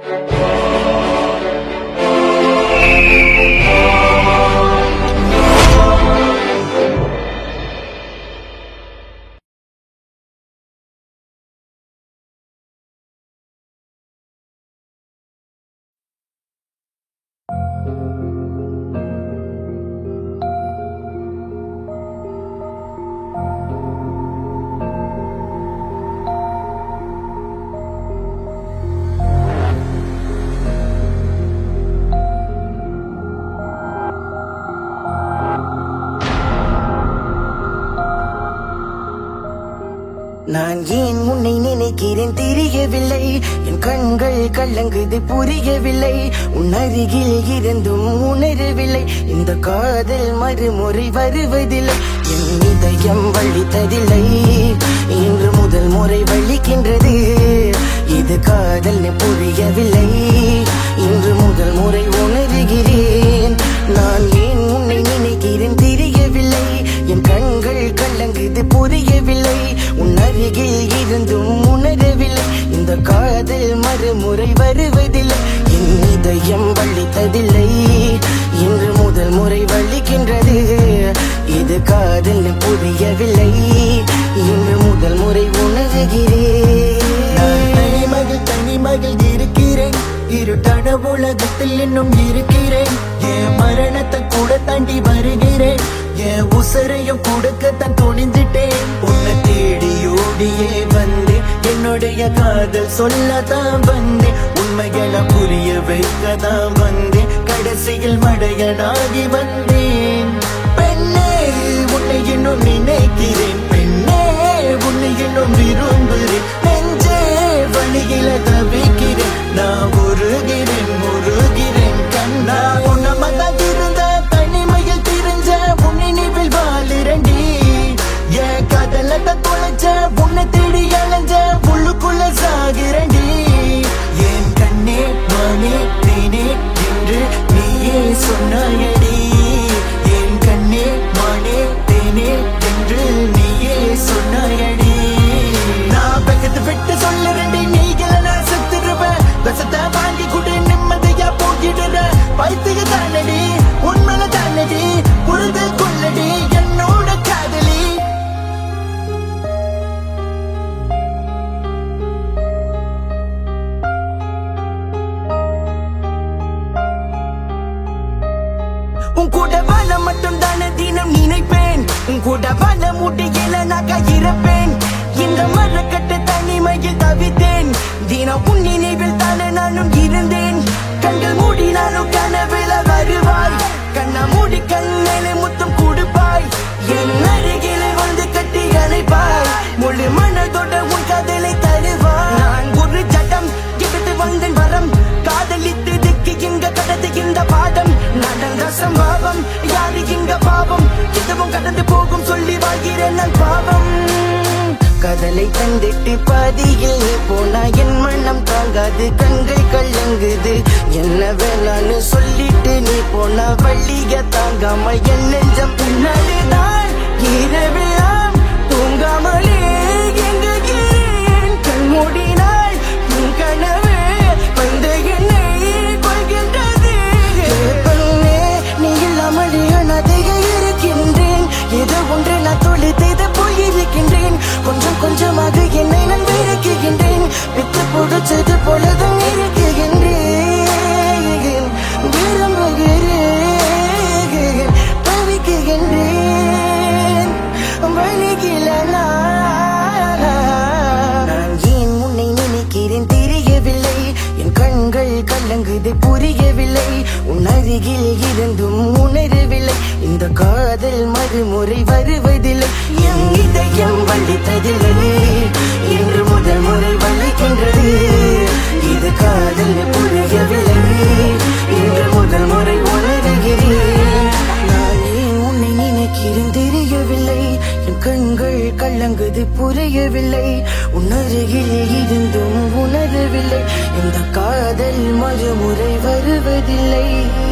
நான் ஏன் உன்னை நினைக்கிறேன் தெரியவில்லை என் கண்கள் கலங்குது புரியவில்லை உன் அருகில் இருந்தும் உணரவில்லை இந்த காதல் மறுமுறை வருவதில்லை என் இதயம் வலித்ததில்லை இன்று முதல் முறை வலிக்கின்றது இது காதல் புரியவில்லை இன்று முதல் முறை உணர்கிறேன் நான் ஏன் உன்னை நினைக்கிறேன் தெரியவில்லை என் கண்கள் கலங்குது புரியவில்லை உன் அருகில் இருந்தும் உணரவில்லை இந்த காதல் மறுமுறை வருவதில்லை என் இதயம் வலித்ததில்லை இன்று முதல் முறை வலிக்கின்றது இது காதல் புரியவில்லை இன்று முதல் முறை உணர்கிறேன் நான் தனிமகள் தனிமகள் இருக்கிறேன் இருட்டான உலகத்தில் இன்னும் இருக்கிறேன் என் மரணத்தை கூட தாண்டி வருகிறேன் என் உசரையும் கொடுக்கத்தான் துணிந்துட்டேன் உன்னை தேடி ஓடியே வந்தேன் என்னுடைய காதல் சொல்லத்தான் வந்தேன் உண்மைகளை புரிய வைக்கத்தான் வந்தேன் கடைசியில் மடையனாகி வந்தேன் பெண்ணே உன்னை இன்னும் நினைக்கிறேன் பெண்ணே உன்னை இன்னும் விரும்புகிறேன் நெஞ்சே வழியில தவிக்கிறேன் நான் உருகிறேன் உருகிறேன் கண்ணா உன்னம தான் இருந்த தனிமையில் திரிஞ்ச உன் நினைவில் வாழுறண்டி என் காதலத்தை தொலைச்ச உன்னை தேடி அலைஞ்ச உள்ளுக்குள்ள சாகிறண்டி என் கண்ணே மானே தேனே என்று நீயே சொன்னாயடி என் கண்ணே மானே தேனே என்று நீயே சொன்னாயடி நான் பக்கத்து விட்டு சொல்லுறேன்டி நீங்கள நான் செத்துருவேன் விஷத்தை வாங்கி கொடு நிம்மதியா போகிடுற பைத்திய தானடி உண்மையில தானடி உறுதி கொள்ளடி என்னோட காதலி உன் கூட வாழ மட்டும் தானே தினம் நினைப்பேன் உன் கூட வாழ முடியல நான் இருப்பேன் இந்த மரக்கட்டு தனிமையில் தவித்தேன் தினம் உன் நினைவில் தானே நானும் இருந்தேன் கண்கள் மூடினாலும் கனவுல வருவாய் கண்ணா மூடி கண்ணிலே முத்தம் கொடுப்பாய் என் அருகிலே வந்து கட்டி அணைப்பாய் முழு மனதோட உன் காதலை தருவாய் நான் ஒரு ஜடம் எடுத்து வந்தேன் வரம் காதலித்து திக்கு இங்க கடந்து இந்த பாடம் நடந்த சம்பவம் யாரு இங்க பாவம் இதுவும் கடந்து போகும் சொல்லி வாழ்கிறேன் நான் பாவம் கதலை தந்திட்டு பாதியில் நீ போனா என் மனம் தாங்காது கண்கள் கலங்குது என்ன வேணான்னு சொல்லிட்டு நீ போனா வள்ளிய தாங்காமல் என் நெஞ்சம் பின்னாடிதான் இரவெல்லாம் தூங்காமலே எங்குகிறேன் கண் மூடினால் உன் கனவு வந்து என்னை கொள்கின்றது பெண்ணே நீ இல்லாமல் அனாதைக இருக்கின்றேன் ஏதோ ஒன்று நான் தொழில் செய்த போயிருக்கின்றேன் கொஞ்சம் கொஞ்சமாக என்னை நான் வெறுக்குகின்றேன் வித்து பிடிச்சது போலதான் இருக்குகின்றேன் விரும்புகிறேன் தவிக்குகின்றேன் வழிகில நான் ஏன் உன்னை நினைக்கிறேன் தெரியவில்லை என் கண்கள் கலங்குது புரியவில்லை உன் அருகில் இருந்தும் உணரவில்லை இந்த காதல் மறுமுறை வருவதில்லை என் இதயம் வலித்ததில்லை இன்று முதல் முறை வலிக்கின்றது இது காதல் புரியவில்லை இன்று முதல் முறை உணர்கிறேன் நான் ஏன் உன்னை நினைக்கிறேன் தெரியவில்லை என் கண்கள் கலங்குது புரியவில்லை உணருகில் இருந்தும் உணரவில்லை இந்த காதல் மறுமுறை வருவதில்லை